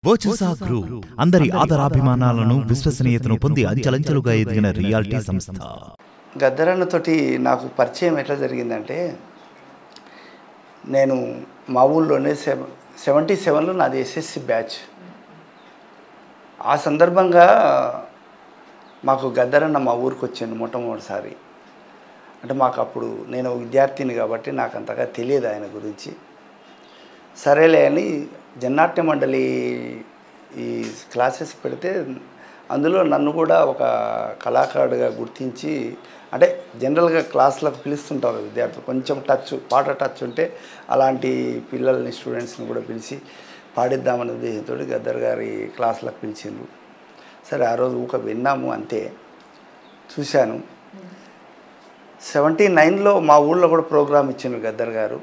వర్చసా group అందరి ఆదరాభిమానాలను విశ్వసనీయతను పొంది అంచెలంచెలుగా ఎదిగిన రియాలిటీ సంస్థ గద్దరన్నతోటి నాకు పరిచయం ఎట్లా జరిగిందంటే నేను మా ఊళ్ళోనే సెవ సెవెంటీ సెవెన్లో నాది ఎస్ఎస్సి బ్యాచ్ ఆ సందర్భంగా మాకు గద్దరన్న మా ఊరికి వచ్చిండు మొట్టమొదటిసారి అంటే మాకు అప్పుడు నేను విద్యార్థిని కాబట్టి నాకు అంతగా తెలియదు ఆయన గురించి సరేలే అని జన్నాట్య మండలి ఈ క్లాసెస్ పెడితే అందులో నన్ను కూడా ఒక కళాకారుడిగా గుర్తించి అంటే జనరల్గా క్లాసులకు పిలుస్తుంటారు విద్యార్థులు కొంచెం టచ్ పాట టచ్ ఉంటే అలాంటి పిల్లల్ని స్టూడెంట్స్ని కూడా పిలిచి పాడిద్దామనే ఉద్దేశంతో గద్దర్ గారి క్లాసులకు పిలిచిండ్రు సరే ఆ రోజు ఊక విన్నాము అంతే చూశాను సెవెంటీ నైన్లో మా ఊళ్ళో కూడా ప్రోగ్రామ్ ఇచ్చిండ్రు గద్దర్ గారు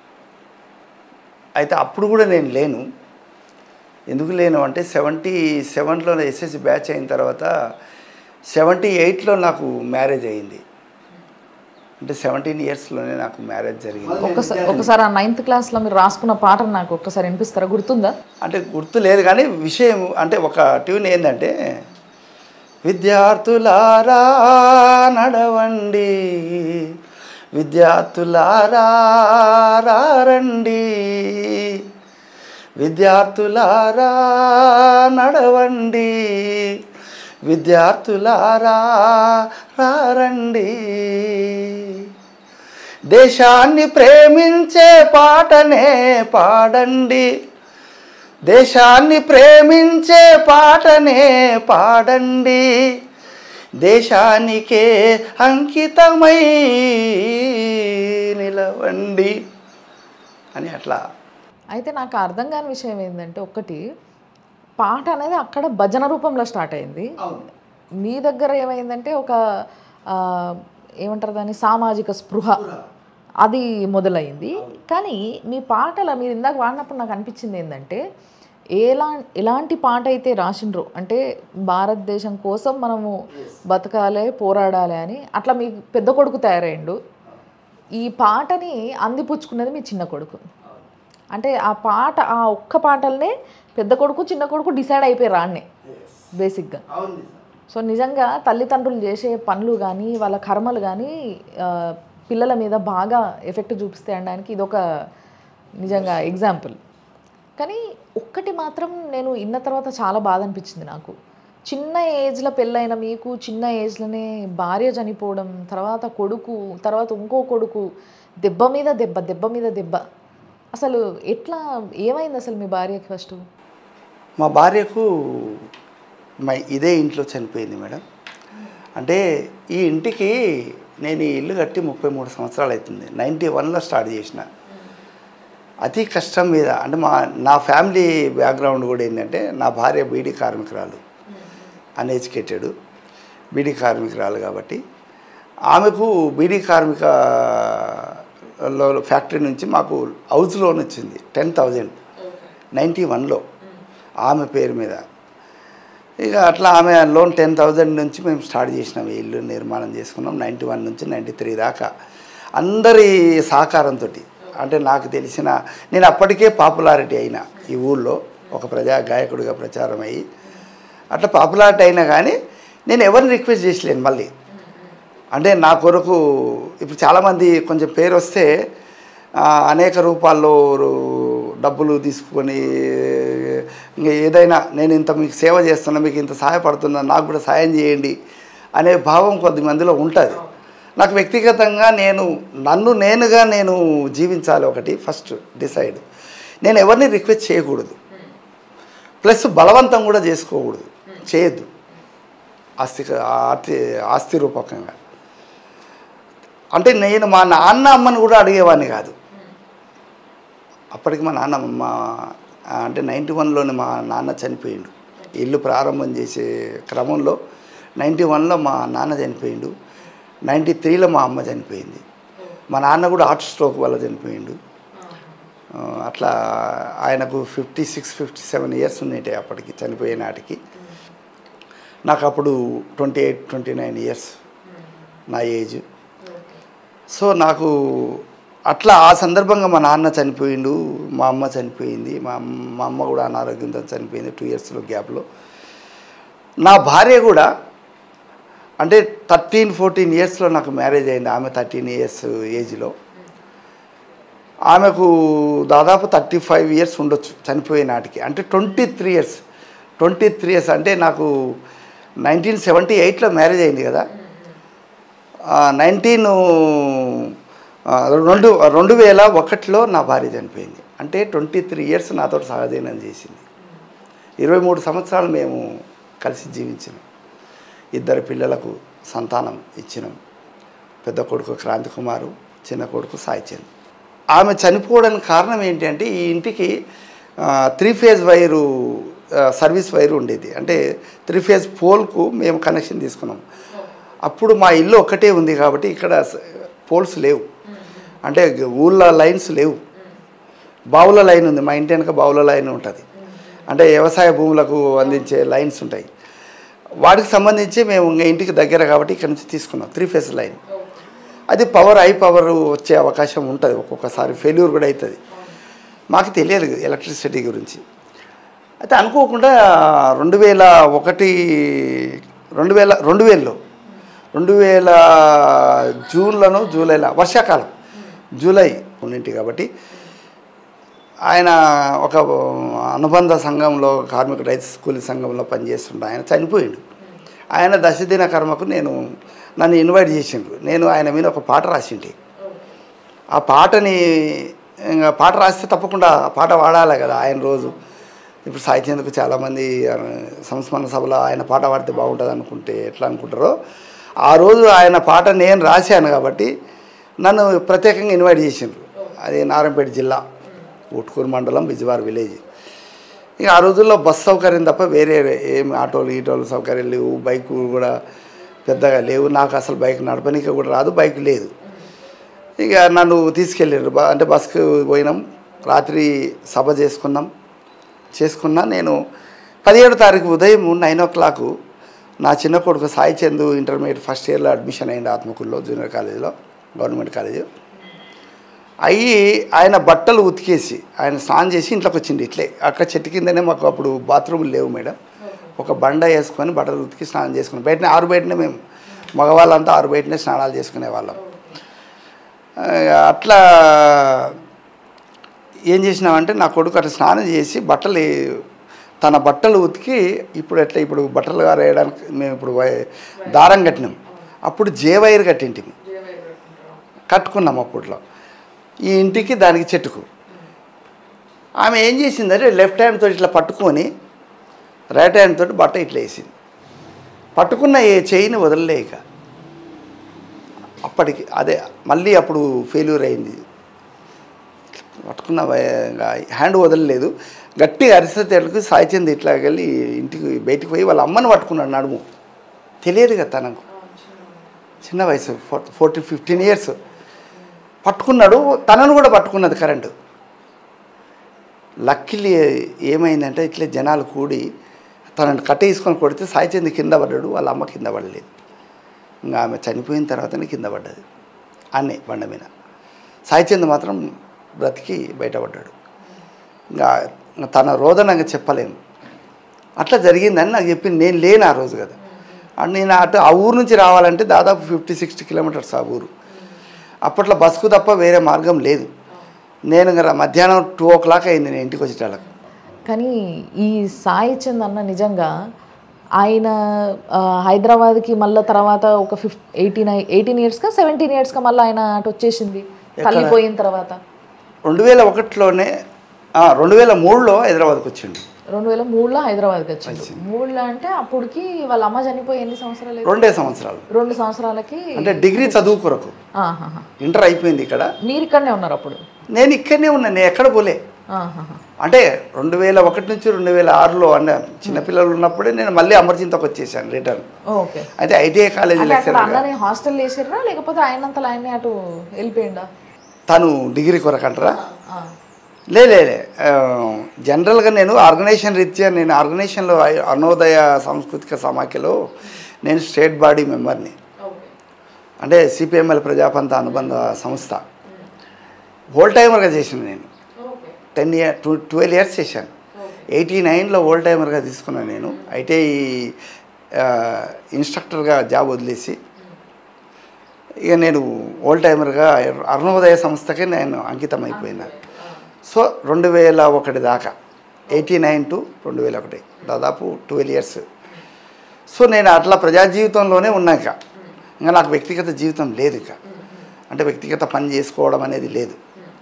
అయితే అప్పుడు కూడా నేను లేను ఎందుకు లేను అంటే సెవెంటీ సెవెన్లో ఎస్ఎస్సి బ్యాచ్ అయిన తర్వాత సెవెంటీ ఎయిట్లో నాకు మ్యారేజ్ అయింది అంటే సెవెంటీన్ ఇయర్స్లోనే నాకు మ్యారేజ్ జరిగింది ఒకసారి ఒకసారి ఆ నైన్త్ క్లాస్లో మీరు రాసుకున్న పాట నాకు ఒక్కసారి వినిపిస్తారా గుర్తుందా అంటే గుర్తు లేదు కానీ విషయం అంటే ఒక ట్యూన్ ఏంటంటే విద్యార్థులారా నడవండి విద్యార్థులారా రండి విద్యార్థులారా నడవండి విద్యార్థులారా రండి దేశాన్ని ప్రేమించే పాటనే పాడండి దేశాన్ని ప్రేమించే పాటనే పాడండి దేశానికే అంకితమై నిలవండి అని అట్లా అయితే నాకు అర్థం కాని విషయం ఏంటంటే ఒక్కటి పాట అనేది అక్కడ భజన రూపంలో స్టార్ట్ అయింది మీ దగ్గర ఏమైందంటే ఒక ఆ, ఏమంటారు దాన్ని సామాజిక స్పృహ అది మొదలైంది కానీ మీ పాటల మీరు ఇందాక వాడినప్పుడు నాకు అనిపించింది ఏంటంటే ఎలా ఎలాంటి పాట అయితే రాసిండ్రో అంటే భారతదేశం కోసం మనము బతకాలి పోరాడాలి అని అట్లా మీ పెద్ద కొడుకు తయారైండు ఈ పాటని అందిపుచ్చుకున్నది మీ చిన్న కొడుకు అంటే ఆ పాట ఆ ఒక్క పాటలనే పెద్ద కొడుకు చిన్న కొడుకు డిసైడ్ అయిపోయారు రాన్నే బేసిక్గా సో నిజంగా తల్లిదండ్రులు చేసే పనులు కానీ వాళ్ళ కర్మలు కానీ ఆ, పిల్లల మీద బాగా ఎఫెక్ట్ చూపిస్తాయి అనడానికి ఇదొక నిజంగా ఎగ్జాంపుల్ కానీ ఒక్కటి మాత్రం నేను ఇన్న తర్వాత చాలా బాధ అనిపించింది నాకు చిన్న ఏజ్లో పెళ్ళైన మీకు చిన్న ఏజ్లోనే భార్య చనిపోవడం తర్వాత కొడుకు తర్వాత ఇంకో కొడుకు దెబ్బ మీద దెబ్బ దెబ్బ మీద దెబ్బ అసలు ఎట్లా ఏమైంది అసలు మీ భార్యకి ఫస్ట్ మా భార్యకు మా ఇదే ఇంట్లో చనిపోయింది మేడం అంటే ఈ ఇంటికి నేను ఈ ఇల్లు కట్టి ముప్పై మూడు సంవత్సరాలు అవుతుంది నైంటీ వన్లో స్టార్ట్ చేసిన అతి కష్టం మీద అంటే మా నా ఫ్యామిలీ బ్యాక్గ్రౌండ్ కూడా ఏంటంటే నా భార్య బీడీ కార్మికురాలు అన్ఎడ్యుకేటెడ్ బీడీ కార్మికురాలు కాబట్టి ఆమెకు బీడీ కార్మిక లో ఫ్యాక్టరీ నుంచి మాకు హౌస్ లోన్ వచ్చింది టెన్ థౌజండ్ నైంటీ వన్లో ఆమె పేరు మీద ఇక అట్లా ఆమె లోన్ టెన్ థౌజండ్ నుంచి మేము స్టార్ట్ చేసినాం ఈ ఇల్లు నిర్మాణం చేసుకున్నాం నైంటీ వన్ నుంచి నైంటీ త్రీ దాకా అందరి సహకారంతో అంటే నాకు తెలిసిన నేను అప్పటికే పాపులారిటీ అయినా ఈ ఊళ్ళో ఒక ప్రజా గాయకుడిగా ప్రచారం అయ్యి అట్లా పాపులారిటీ అయినా కానీ నేను ఎవరిని రిక్వెస్ట్ చేసలేను మళ్ళీ అంటే నా కొరకు ఇప్పుడు చాలామంది కొంచెం పేరు వస్తే ఆ, అనేక రూపాల్లో రు- డబ్బులు తీసుకొని ఇంకా ఏదైనా నేను ఇంత మీకు సేవ చేస్తున్నా మీకు ఇంత సహాయపడుతున్నా నాకు కూడా సాయం చేయండి అనే భావం కొద్ది మందిలో ఉంటుంది నాకు వ్యక్తిగతంగా నేను నన్ను నేనుగా నేను జీవించాలి ఒకటి ఫస్ట్ డిసైడ్ నేను ఎవరిని రిక్వెస్ట్ చేయకూడదు ప్లస్ బలవంతం కూడా చేసుకోకూడదు చేయొద్దు ఆస్తి ఆస్తి ఆస్తి రూపకంగా అంటే నేను మా నాన్న అమ్మని కూడా అడిగేవాడిని కాదు అప్పటికి మా నాన్న మా అంటే నైంటీ వన్లోనే మా నాన్న చనిపోయిండు ఇల్లు ప్రారంభం చేసే క్రమంలో నైంటీ వన్లో మా నాన్న చనిపోయిండు నైంటీ త్రీలో మా అమ్మ చనిపోయింది మా నాన్న కూడా హార్ట్ స్ట్రోక్ వల్ల చనిపోయిండు ఆ, అట్లా ఆయనకు fifty six fifty seven years ఉన్నాయి అప్పటికి చనిపోయే నాటికి నాకు అప్పుడు twenty eight twenty nine years నా ఏజ్ సో నాకు అట్లా ఆ సందర్భంగా మా నాన్న చనిపోయిండు మా అమ్మ చనిపోయింది మా అమ్మ మా అమ్మ కూడా అనారోగ్యంతో చనిపోయింది టూ ఇయర్స్లో గ్యాప్లో నా భార్య కూడా అంటే థర్టీన్ ఫోర్టీన్ ఇయర్స్లో నాకు మ్యారేజ్ అయింది ఆమె థర్టీన్ ఇయర్స్ ఏజ్లో ఆమెకు దాదాపు థర్టీ ఫైవ్ ఇయర్స్ ఉండొచ్చు చనిపోయే నాటికి అంటే twenty three years twenty three years అంటే నాకు నైన్టీన్ సెవెంటీ ఎయిట్లో మ్యారేజ్ అయింది కదా నైన్టీన్ రెండు రెండు వేల ఒకటిలో నా భార్య చనిపోయింది అంటే ట్వంటీ త్రీ ఇయర్స్ నాతో సహజీవనం చేసింది ఇరవై మూడు సంవత్సరాలు మేము కలిసి జీవించినాం ఇద్దరు పిల్లలకు సంతానం ఇచ్చినాం పెద్ద కొడుకు క్రాంతి కుమారు చిన్న కొడుకు సాయిచంద్ ఆమె చనిపోవడానికి కారణం ఏంటంటే ఈ ఇంటికి త్రీ ఫేజ్ వైరు ఆ, సర్వీస్ వైరు ఉండేది అంటే త్రీ ఫేజ్ పోల్కు మేము కనెక్షన్ తీసుకున్నాం అప్పుడు మా ఇల్లు ఒక్కటే ఉంది కాబట్టి ఇక్కడ స- పోల్స్ లేవు అంటే ఊళ్ళ లైన్స్ లేవు బావుల లైన్ ఉంది మా ఇంటి వెనక బావుల లైన్ ఉంటుంది అంటే వ్యవసాయ భూములకు అందించే లైన్స్ ఉంటాయి వాటికి సంబంధించి మేము ఇంకా ఇంటికి దగ్గర కాబట్టి ఇక్కడ నుంచి తీసుకున్నాం త్రీ ఫేస్ లైన్ అది పవర్ హై పవర్ వచ్చే అవకాశం ఉంటుంది ఒక్కొక్కసారి ఫెయిల్యూర్ కూడా అవుతుంది మాకు తెలియదు ఎలక్ట్రిసిటీ గురించి అయితే అనుకోకుండా రెండు వేల ఒకటి రెండు వేల రెండు వేలలో రెండు వేల జూన్లోనో జూలైలో వర్షాకాలం జూలై ఉన్నింటి కాబట్టి ఆయన ఒక అనుబంధ సంఘంలో కార్మిక రైతు కూలీ సంఘంలో పనిచేస్తుండే ఆయన చనిపోయిండు ఆయన దశదిన కర్మకు నేను నన్ను ఇన్వైట్ చేసిండు నేను ఆయన మీద ఒక పాట రాసింటి ఆ పాటని ఇంకా పాట రాస్తే తప్పకుండా ఆ పాట వాడాలి కదా ఆయన రోజు ఇప్పుడు సాహిత్యందుకు చాలామంది ఆ, సంస్మరణ సభలో ఆయన పాట పాడితే బాగుంటుంది అనుకుంటే ఎట్లా అనుకుంటారో ఆ రోజు ఆయన పాట నేను రాశాను కాబట్టి నన్ను ప్రత్యేకంగా ఇన్వైట్ చేసిండ్రు అది నారాయణపేట జిల్లా ఉట్కూరు మండలం బిజవార్ విలేజ్ ఇక ఆ రోజుల్లో బస్ సౌకర్యం తప్ప వేరే ఏం ఆటోలు ఈటోలు సౌకర్యం లేవు బైక్ కూడా పెద్దగా లేవు నాకు అసలు బైక్ నడపనీకి కూడా రాదు బైక్ లేదు ఇక నన్ను తీసుకెళ్ళారు బ- అంటే బస్కి పోయినాం రాత్రి సభ చేసుకున్నాం చేసుకున్నా నేను పదిహేడు తారీఖు ఉదయం నైన్ ఓ క్లాక్ నా చిన్న కొడుకు సాయి చందు ఇంటర్మీడియట్ ఫస్ట్ ఇయర్లో అడ్మిషన్ అయింది ఆత్మకూరులో జూనియర్ కాలేజీలో గవర్నమెంట్ కాలేజీ అయ్యి ఆయన బట్టలు ఉతికేసి ఆయన స్నానం చేసి ఇంట్లోకి వచ్చింది ఇట్లే అక్కడ చెట్టు కిందనే మాకు అప్పుడు బాత్రూములు లేవు మేడం ఒక బండ వేసుకొని బట్టలు ఉతికి స్నానం చేసుకుని బయటనే ఆరు బయటనే మేము మగవాళ్ళంతా ఆరు బయటనే స్నానాలు చేసుకునే వాళ్ళం ఆ, అట్లా ఏం చేసినామంటే నా కొడుకు అట్లా స్నానం చేసి బట్టలు తన బట్టలు ఉతికి ఇప్పుడు ఎట్లా ఇప్పుడు బట్టలు వేయడానికి మేము ఇప్పుడు వై- దారం కట్టినాం అప్పుడు జేవైర్ కట్టింటిమి కట్టుకున్నాం అప్పట్లో ఈ ఇంటికి దానికి చెట్టుకు ఆమె ఏం చేసిందంటే లెఫ్ట్ హ్యాండ్ తోటి ఇట్లా పట్టుకొని రైట్ హ్యాండ్ తోటి బట్ట ఇట్లా వేసింది పట్టుకున్న ఏ చెయ్యిని వదలలేక అప్పటికి అదే మళ్ళీ అప్పుడు ఫెయిల్యూర్ అయింది పట్టుకున్న వై- హ్యాండ్ వదలలేదు గట్టిగా అరిసేటకు సాయిచంద్ ఇట్లా వెళ్ళి ఇంటికి బయటికి పోయి వాళ్ళ అమ్మని పట్టుకున్నాడు నడుము తెలియదు కదా తనకు చిన్న వయసు ఫోర్టీ ఫిఫ్టీన్ ఇయర్స్ పట్టుకున్నాడు తనను కూడా పట్టుకున్నది కరెంటు లక్కిలి ఏమైందంటే ఇట్లే జనాలు కూడి తనని కట్టేసుకొని కొడితే సాయిచంద్ కింద పడ్డాడు వాళ్ళ అమ్మ కింద పడలేదు ఇంకా ఆమె చనిపోయిన తర్వాతనే కింద పడ్డది అన్నీ బండ మీద సాయిచంద్ మాత్రం బ్రతికి బయటపడ్డాడు ఇంకా తన రోదన ఇంకా చెప్పలేము అట్లా జరిగిందని నాకు చెప్పింది నేను లేను ఆ రోజు కదా అండ్ నేను అటు ఆ ఊరు నుంచి రావాలంటే దాదాపు ఫిఫ్టీ సిక్స్టీ కిలోమీటర్స్ ఆ ఊరు అప్పట్లో బస్కు తప్ప వేరే మార్గం లేదు నేను ఇంకా మధ్యాహ్నం టూ ఓ క్లాక్ అయింది నేను ఇంటికి వచ్చేటాలకు కానీ ఈ సాయి చంద్ అన్న నిజంగా ఆయన ఆ, హైదరాబాద్కి మళ్ళీ తర్వాత ఒక ఫిఫ్ ఎయిటీన్ ఎయిటీన్ ఇయర్స్గా సెవెంటీన్ ఇయర్స్గా మళ్ళీ ఆయన అటు వచ్చేసింది తల్లి పోయిన తర్వాత రెండు వేల ఒకటిలోనే ఆ, రెండు వేల మూడులో హైదరాబాద్కి వచ్చిండు రెండు వేల మూడులో హైదరాబాద్కి వచ్చింది మూడులో అంటే అప్పటికి వాళ్ళ అమ్మ చనిపోయి ఎన్ని సంవత్సరాలు అయింది? రెండే సంవత్సరాలు రెండు సంవత్సరాలకి అంటే డిగ్రీ చదువు కొరకు ఆహాహా. ఇంటర్ అయిపోయింది ఇక్కడ మీరు ఇక్కడనే ఉన్నారు అప్పుడు నేను ఇక్కడనే ఉన్నా నేను ఎక్కడ పోలే ఆహాహా. అంటే రెండు వేల ఒకటి నుంచి రెండు వేల ఆరులో అన్న చిన్నపిల్లలు ఉన్నప్పుడే నేను మళ్ళీ అమర్చింతకు వచ్చేసాను రిటర్న్ ఓకే అయితే ఐటీఐ కాలేజీ అంటే అక్కడ లెక్చరర్ అన్నని హాస్టల్ వేసిర్రా లేకపోతే ఆయనంతలో ఆయన్ని అటు వెళ్ళిపోయిండా తను డిగ్రీ కొరకు అంటారా ఆ. లే లే లే. ఆ, జనరల్గా నేను ఆర్గనైజేషన్ రీత్యా నేను ఆర్గనైజేషన్లో అ- అన్నోదయ సాంస్కృతిక సమాఖ్యలో నేను స్టేట్ బాడీ మెంబర్ని అంటే సిపిఎంఎల్ ప్రజాపంత అనుబంధ సంస్థ హోల్ టైమర్గా చేసిన నేను ten year two twelve years చేశాను ఎయిటీ నైన్లో ఓల్డ్ టైమర్గా తీసుకున్నాను నేను ఐటీఐ ఇన్స్ట్రక్టర్గా జాబ్ వదిలేసి ఇక నేను ఓల్డ్ టైమర్గా అరుణోదయ సంస్థకే నేను అంకితం అయిపోయినా సో రెండు వేల ఒకటి దాకా ఎయిటీ నైన్ టు రెండు వేల ఒకటి దాదాపు ట్వెల్వ్ ఇయర్స్ సో నేను అట్లా ప్రజా జీవితంలోనే ఉన్నాక ఇంకా నాకు వ్యక్తిగత జీవితం లేదు ఇక అంటే వ్యక్తిగత పని చేసుకోవడం అనేది లేదు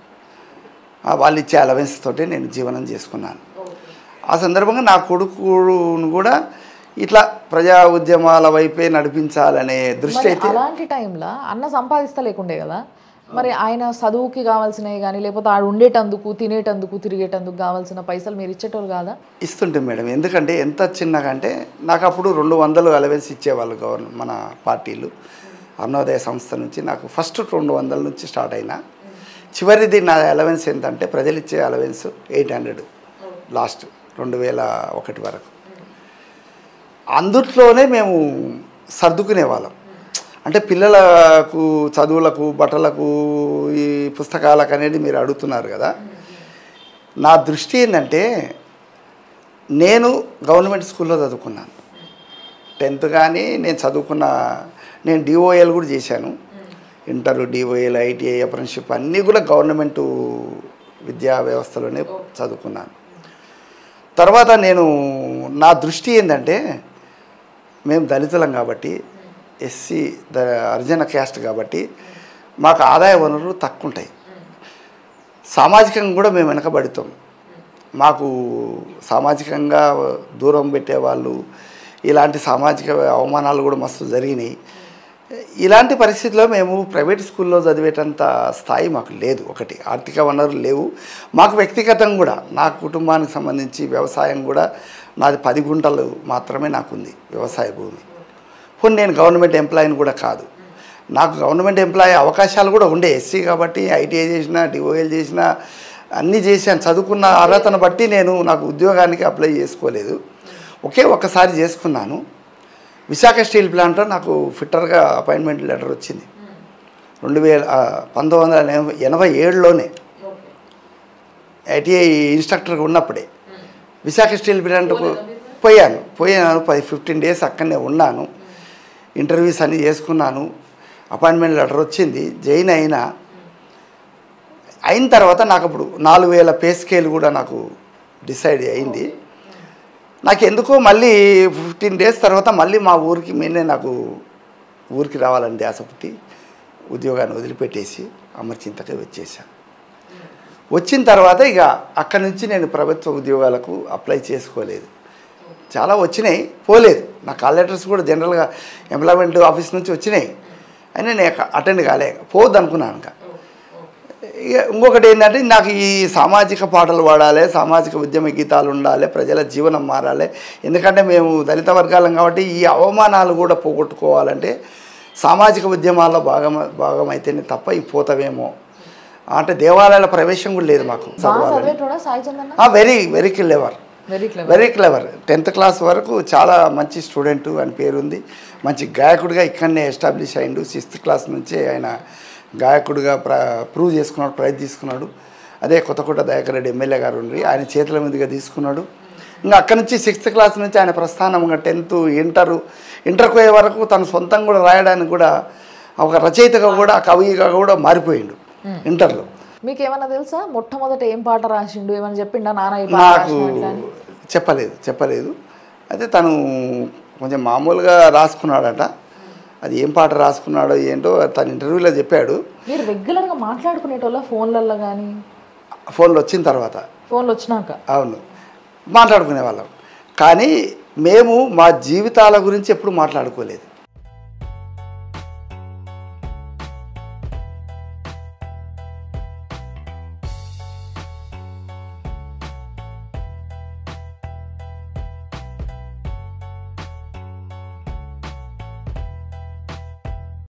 ఆ వాళ్ళు ఇచ్చే అలవెన్స్ తోటి నేను జీవనం చేసుకున్నాను ఆ సందర్భంగా నా కొడుకును కూడా ఇట్లా ప్రజా ఉద్యమాల వైపే నడిపించాలనే దృష్టి మరి అయితే అలాంటి టైంలో అన్న సంపాదిస్తా లేకుండే కదా మరి ఆయన చదువుకి కావాల్సినవి కానీ లేకపోతే ఆడు ఉండేటందుకు తినేటందుకు తిరిగేటందుకు కావాల్సిన పైసలు మీరు ఇచ్చేటోళ్ళు కాదా ఇస్తుంటే మేడం ఎందుకంటే ఎంత చిన్నగా అంటే నాకు అప్పుడు రెండు వందలు అలవెన్స్ ఇచ్చేవాళ్ళు గవర్న మన పార్టీలు అరుణోదయ సంస్థ నుంచి నాకు ఫస్ట్ రెండు వందల నుంచి స్టార్ట్ అయినా చివరిది నా అలవెన్స్ ఎంతంటే ప్రజలు ఇచ్చే అలవెన్స్ ఎయిట్ హండ్రెడ్ లాస్ట్ రెండు వేల ఒకటి వరకు అందుట్లోనే మేము సర్దుకునే వాళ్ళం అంటే పిల్లలకు చదువులకు బట్టలకు ఈ పుస్తకాలకు అనేది మీరు అడుగుతున్నారు కదా నా దృష్టి ఏంటంటే నేను గవర్నమెంట్ స్కూల్లో చదువుకున్నాను టెన్త్ కానీ నేను చదువుకున్న నేను డిఓఎల్ కూడా చేశాను ఇంటర్ డిఓఎల్ ఐటీఐ అప్రెంటిషిప్ అన్నీ కూడా గవర్నమెంట్ విద్యా వ్యవస్థలోనే చదువుకున్నాను తర్వాత నేను నా దృష్టి ఏంటంటే మేము దళితులం కాబట్టి ఎస్సీ ద అర్జన క్యాస్ట్ కాబట్టి మాకు ఆదాయ వనరులు తక్కువ ఉంటాయి సామాజికంగా కూడా మేము వెనకబడుతాం మాకు సామాజికంగా దూరం పెట్టేవాళ్ళు ఇలాంటి సామాజిక అవమానాలు కూడా మస్తు జరిగినాయి ఇలాంటి పరిస్థితిలో మేము ప్రైవేట్ స్కూల్లో చదివేటంత స్థాయి మాకు లేదు ఒకటి ఆర్థిక వనరులు లేవు మాకు వ్యక్తిగతంగా కూడా నా కుటుంబానికి సంబంధించి వ్యవసాయం కూడా నాది పది గుంటలు మాత్రమే నాకుంది వ్యవసాయ భూమి పోనీ నేను గవర్నమెంట్ ఎంప్లాయీని కూడా కాదు నాకు గవర్నమెంట్ ఎంప్లాయీ అవకాశాలు కూడా ఉండే ఎస్సీ కాబట్టి ఐటీఐ చేసిన డిఓఎల్ చేసిన అన్నీ చేశాను చదువుకున్న అర్హతను బట్టి నేను నాకు ఉద్యోగానికి అప్లై చేసుకోలేదు ఒకే ఒక్కసారి చేసుకున్నాను విశాఖ స్టీల్ ప్లాంట్లో నాకు ఫిట్టర్గా అపాయింట్మెంట్ లెటర్ వచ్చింది రెండు వేల ఆ, పంతొమ్మిది వందల ఎనభై ఎనభై ఏడులోనే ఐటీఐ ఇన్స్ట్రక్టర్గా ఉన్నప్పుడే విశాఖ స్టీల్ ప్లాంట్కు పోయాను పోయాను పది ఫిఫ్టీన్ డేస్ అక్కడనే ఉన్నాను ఇంటర్వ్యూస్ అన్నీ చేసుకున్నాను అపాయింట్మెంట్ లెటర్ వచ్చింది జైన్ అయినా అయిన తర్వాత నాకు అప్పుడు నాలుగు వేల పే స్కేల్ కూడా నాకు డిసైడ్ అయింది నాకు ఎందుకో మళ్ళీ ఫిఫ్టీన్ డేస్ తర్వాత మళ్ళీ మా ఊరికి మీనే నాకు ఊరికి రావాలని ధ్యాస పుట్టి ఉద్యోగాన్ని వదిలిపెట్టేసి అమర్చింతకే వచ్చేసాను వచ్చిన తర్వాత ఇక అక్కడి నుంచి నేను ప్రభుత్వ ఉద్యోగాలకు అప్లై చేసుకోలేదు చాలా వచ్చినాయి పోలేదు నా కాల్ లెటర్స్ కూడా జనరల్గా ఎంప్లాయ్మెంట్ ఆఫీస్ నుంచి వచ్చినాయి అయినా నేను అటెండ్ కాలే పోవద్దు అనుకున్నాను ఇంకా ఇక ఇంకొకటి ఏంటంటే నాకు ఈ సామాజిక పాటలు పాడాలి సామాజిక ఉద్యమ గీతాలు ఉండాలి ప్రజల జీవనం మారాలి ఎందుకంటే మేము దళిత వర్గాలం కాబట్టి ఈ అవమానాలు కూడా పోగొట్టుకోవాలంటే సామాజిక ఉద్యమాల్లో భాగం భాగం అయితేనే తప్ప ఈ పోతావేమో అంటే దేవాలయాల ప్రవేశం కూడా లేదు మాకు బాగా చదవాలని చదివేటోడా సాయి చందన్న very very clever very clever very clever tenth class వరకు చాలా మంచి స్టూడెంట్ అని పేరుంది మంచి గాయకుడిగా ఇక్కడనే ఎస్టాబ్లిష్ అయిండు సిక్స్త్ క్లాస్ నుంచే ఆయన గాయకుడిగా ప్ర ప్రూవ్ చేసుకున్నాడు ప్రైజ్ తీసుకున్నాడు అదే కొత్తకోట దయాకర్ రెడ్డి ఎమ్మెల్యే గారు ఉండి ఆయన చేతుల మీదుగా తీసుకున్నాడు ఇంకా అక్కడి నుంచి సిక్స్త్ క్లాస్ నుంచి ఆయన ప్రస్థానం ఇంకా టెన్త్ ఇంటర్ ఇంటర్కి పోయే వరకు తను సొంతంగా కూడా రాయడానికి కూడా ఒక రచయితగా కూడా కవిగా కూడా మారిపోయిండు ఇంటర్లో మీకు ఏమన్నా తెలుసా మొట్టమొదట ఏం పాట రాసిండు ఏమన్నా చెప్పిండా నాన్న ఈ పాట నాకు రాసిన అని చెప్పలేదు చెప్పలేదు అయితే తను కొంచెం మామూలుగా రాసుకున్నాడట అది ఏం పాట రాసుకున్నాడో ఏంటో తను ఇంటర్వ్యూలో చెప్పాడు మీరు రెగ్యులర్గా మాట్లాడుకునేటోళ్ళ ఫోన్లలో కానీ ఫోన్లో వచ్చిన తర్వాత ఫోన్లు వచ్చినాక అవును మాట్లాడుకునే వాళ్ళం కానీ మేము మా జీవితాల గురించి ఎప్పుడు మాట్లాడుకోలేదు